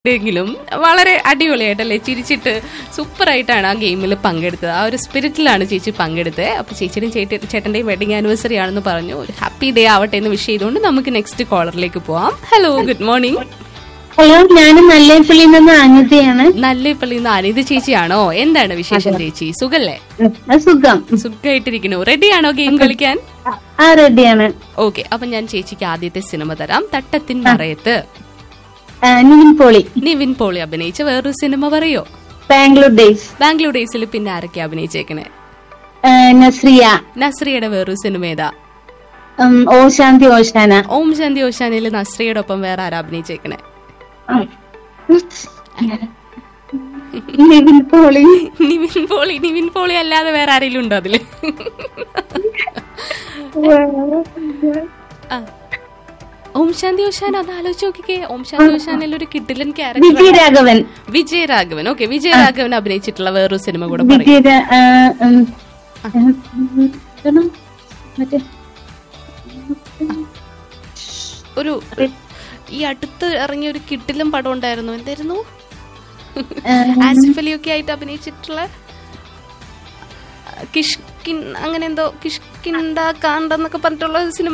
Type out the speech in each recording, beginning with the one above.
എങ്കിലും വളരെ അടിപൊളിയായിട്ടല്ലേ ചിരിച്ചിട്ട് സൂപ്പറായിട്ടാണ് ആ ഗെയിമിൽ പങ്കെടുത്തത് ആ ഒരു സ്പിരിറ്റിലാണ് ചേച്ചി പങ്കെടുത്തത് അപ്പൊ ചേച്ചിയുടെയും ചേട്ടി ചേട്ടന്റെയും വെഡിങ് ആനിവേഴ്സറി ആണെന്ന് പറഞ്ഞു ഒരു ഹാപ്പി ഡേ ആവട്ടെ എന്ന് വിഷ് ചെയ്തുകൊണ്ട് നമുക്ക് നെക്സ്റ്റ് കോളറിലേക്ക് പോവാം ഹലോ ഗുഡ് മോർണിംഗ് ഹലോ ഞാൻ നല്ലേപ്പള്ളിയിൽ നിന്ന് അനിതയാണ് നല്ലേപ്പള്ളി നിന്ന് അനിത ചേച്ചിയാണോ എന്താണ് വിശേഷം ചേച്ചി സുഖല്ലേ ആ, സുഖം സുഖമായിട്ടിരിക്കുന്നു റെഡിയാണോ ഗെയിം കളിക്കാൻ ആ റെഡിയാണ് ഓക്കെ അപ്പൊ ഞാൻ ചേച്ചിക്ക് ആദ്യത്തെ സിനിമ തരാം തട്ടത്തിൻ മറയത്ത് ആ, നിവിൻ പോളി നിവിൻ പോളി അഭിനയിച്ച വേറൊരു സിനിമ പറയോ ബാംഗ്ലൂർ ഡേയ്സ് ബാംഗ്ലൂർ ഡേയ്സിൽ പിന്നെ ആരൊക്കെ അഭിനയിച്ചേക്കണേ ആ, നസ്രിയ നസ്രിയുടെ വേറൊരു സിനിമ ഏതാ ഉം, ഓശാന്തി ഓശാന ഓം ശാന്തി ഓശാനയിൽ നസ്രിയുടെ ഒപ്പം വേറെ ആരാ അഭിനയിച്ചേക്കണേ ആ. നിവിൻ പോളി നിവിൻ പോളി നിവിൻ പോളി അല്ലാതെ വേറെ ആരെങ്കിലും ഉണ്ടോ അതില് ആ. ഓം ശാന്തി ഓശാൻ അത് ആലോചിച്ച് നോക്കിക്കേ ഓം ശാന്തി ഓശാനിൽ ഒരു കിഡിലൻ ക്യാരക്ടർ വിജയ് രാഘവൻ വിജയ് രാഘവൻ ഓക്കെ വിജയ് രാഘവൻ അഭിനയിച്ചിട്ടുള്ള വേറൊരു സിനിമ കൂടെ പറയും വിജയ് രാ- ആ, ഉം, ഉം, ഉം, മറ്റേ ഒരു ഈ അടുത്ത് ഇറങ്ങിയ ഒരു കിഡിലും പടം ഉണ്ടായിരുന്നു എന്തായിരുന്നു ആ, ആസിഫ് അലിയൊക്കെ ആയിട്ട് അഭിനയിച്ചിട്ടുള്ള കിഷ്കിൻ അങ്ങനെ എന്തോ കിഷ്കിന്ദ കാണ്ട എന്നൊക്കെ പറഞ്ഞിട്ടുള്ള ഒരു സിനിമ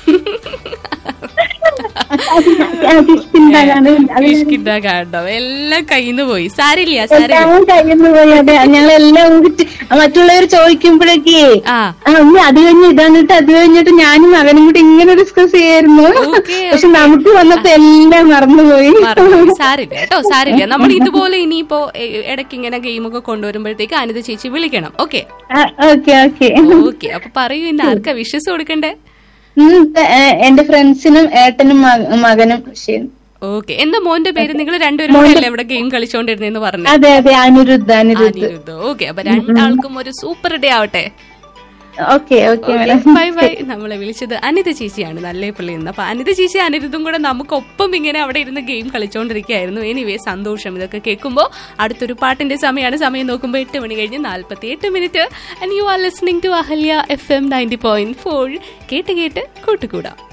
അത് അത് ചിന്തകളാണ്. അത് കിഷ്കിന്ദ കാണ്ടോ എല്ലാം കയ്യിന്ന് പോയി സാരില്ല സാരില്ല എല്ലാം കഴിയുന്നു പോയി അതെ ഞങ്ങളെല്ലാം ഊഹിച്ച് മറ്റുള്ളവർ ചോദിക്കുമ്പോഴൊക്കെ ആ ആ ഉമ്മി അത് കഴിഞ്ഞ് ഇതാന്നിട്ട് അത് കഴിഞ്ഞിട്ട് ഞാനും മകനും കൂടി ഇങ്ങനെ ഡിസ്കസ് ചെയ്യായിരുന്നു ഓക്കേ, പക്ഷെ നമുക്ക് വന്നപ്പോ എല്ലാം മറന്നുപോയി മറന്നുപോയി. സാരില്ല കേട്ടോ സാരില്ല നമ്മൾ ഇതുപോലെ ഇനിയിപ്പോ എ- ഇടയ്ക്ക് ഇങ്ങനെ ഗെയിമൊക്കെ കൊണ്ടുവരുമ്പോഴത്തേക്ക് അനിത ചേച്ചി വിളിക്കണം ഓക്കെ ഓക്കെ ഓക്കെ ഓക്കെ അപ്പൊ പറയൂ ഇന്ന് ആർക്കാ വിഷസ് കൊടുക്കണ്ടേ എന്റെ ഫ്രണ്ട്സിനും ഏട്ടനും മക- മകനും ശരി. ഓക്കെ എന്താ മോന്റെ പേര് നിങ്ങൾ രണ്ടുപേരും കൂടെ അല്ലേ ഇവിടെ ഗെയിം കളിച്ചോണ്ടിരുന്നെന്ന് പറഞ്ഞു അതെ അതെ അനിരുദ്ധ അനിരുദ്ധ് അനിരുദ്ധ ഓക്കെ അപ്പൊ രണ്ടാൾക്കും ഒരു സൂപ്പർ ഡേ ആവട്ടെ okay okay madam bye bye നമ്മളെ വിളിച്ചത് അനിത ചേച്ചിയാണ് നല്ലേ പള്ളി നിന്ന് അപ്പൊ അനിത ചേച്ചി അനിരുദ്ധും കൂടെ നമുക്കൊപ്പം ഇങ്ങനെ അവിടെ ഇരുന്ന് ഗെയിം കളിച്ചോണ്ടിരിക്കുകയായിരുന്നു എനിവേ സന്തോഷം ഇതൊക്കെ കേൾക്കുമ്പോൾ അടുത്തൊരു പാട്ടിന്റെ സമയമാണ് സമയം നോക്കുമ്പോൾ എട്ട് മണി കഴിഞ്ഞ് നാല്പത്തി എട്ട് minute and you are listening to Ahalya F M ninety point four കേട്ട് കേട്ട് കൂട്ടുകൂടാം